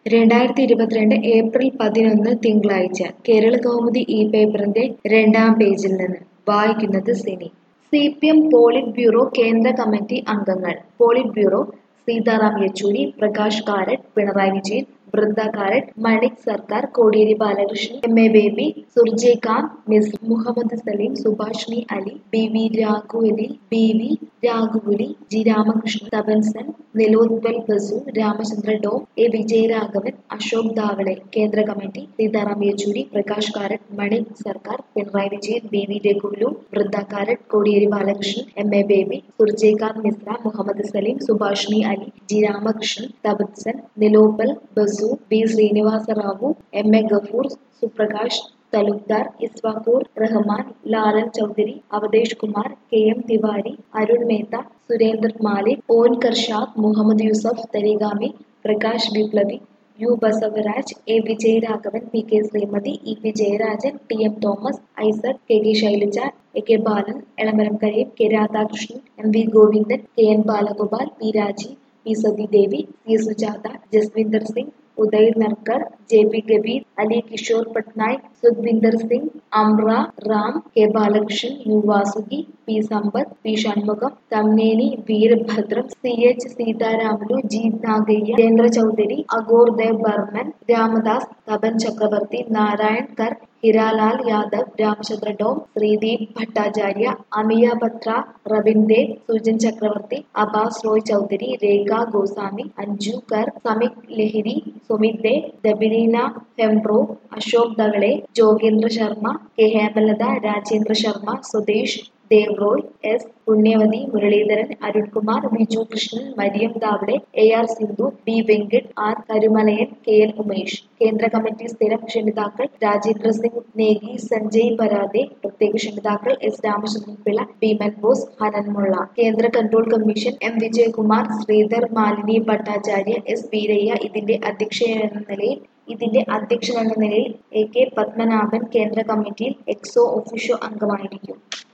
രണ്ടായിരത്തി ഇരുപത്തിരണ്ട് ഏപ്രിൽ പതിനൊന്ന് തിങ്കളാഴ്ച കേരള കൗമുദി ഈ പേപ്പറിന്റെ രണ്ടാം പേജിൽ നിന്ന് വായിക്കുന്നത് Sini C P M polit bureau കേന്ദ്ര കമ്മിറ്റി അംഗങ്ങൾ പോളിറ്റ് ബ്യൂറോ സീതാറാം യെച്ചൂരി പ്രകാശ് കാരട്ട് പിണറായി വിജയൻ വൃന്ദ കാരട്ട് മണിക് സർക്കാർ Kodiyeri Balakrishnan M A Baby സുർജയ്കാന്ത് miss Muhammad Salim Subhashini Ali B V രാഘുവലി B V രാഘുകുലി G Ramakrishnan തപൻസൻ നിലോത്പൽ Basu Ramachandra dome A Vijayaraghavan Ashok ദാവളെ കേന്ദ്ര കമ്മിറ്റി സീതാറാം യെച്ചൂരി പ്രകാശ് കാരട്ട് മണിക് സർക്കാർ Pinarayi Vijayan B V രഘുലു Vrinda Karat Kodiyeri Balakrishnan M A Baby Surjyakant Mishra Mohammed Salim Subhashini Ali G Ramakrishnan Tapan Sen Nilotpal Basu B Srinivasa Rao M A Gafoor Suprakash Talukdar Ishfaqur Rahman Lalan Chaudhary Awadhesh Kumar K M Tiwari Arun Mehta Surendra Malik ഓൻ Shad Mohammed Yousuf Tarigami Prakash Viplav U Basavaraj A Vijayaraghavan P K Sreemathi E P Jayarajan T M Thomas Isaac K K Shailaja A K Balan Elamaram Kareem K Radhakrishnan M V Govindan K N Balagopal P Rajeev P Sathidevi C Sujatha Jaswinder Singh Uday Narkar J P ഗബീർ Ali Kishore Patnaik Sukhwinder Singh Amra Ram K Balakrishnan U Vasuki P Sampath P Shanmugam Tammineni Veerabhadram C H Seetharamulu G Nagaiah Jayendra Chaudhary Aghore Deb Barman Ramdas Tapan Chakraborty Narayan Kar Hiralal Yadav Ramchandra Dome Sridip Bhattacharya Amiya Patra Rabin Deb Sujan Chakraborty Abas Roy Chaudhary Rekha Goswami Anju Kar Samik Lahiri Sumit De ദബിലീന ഹെംബ്രോ Ashok Dhawale Jogendra Sharma K Hemalatha Rajendra Sharma Sudesh Dev Roy S Punyavathi Muraleedharan Arun Kumar Biju Krishnan Mariam Dhawale A R Sindhu B Venkat R Karumalaiyan K L Umesh കേന്ദ്ര committee സ്ഥിരം ക്ഷണിതാക്കൾ രാജേന്ദ്ര സിംഗ് നേഗി സഞ്ജയ് പരാദെ പ്രത്യേക ക്ഷണിതാക്കൾ S Ramachandran Pillai Biman Bose Hannan Mollah കേന്ദ്ര control commission M Vijayakumar Sreedhar Malini Bhattacharya S Veeraiah ഇതിന്റെ അധ്യക്ഷനെന്ന നിലയിൽ ഇതിന്റെ അധ്യക്ഷൻ എന്ന നിലയിൽ എ കെ പത്മനാഭൻ കേന്ദ്ര കമ്മിറ്റിയിൽ എക്സോ ഒഫീഷ്യോ അംഗമായിരിക്കും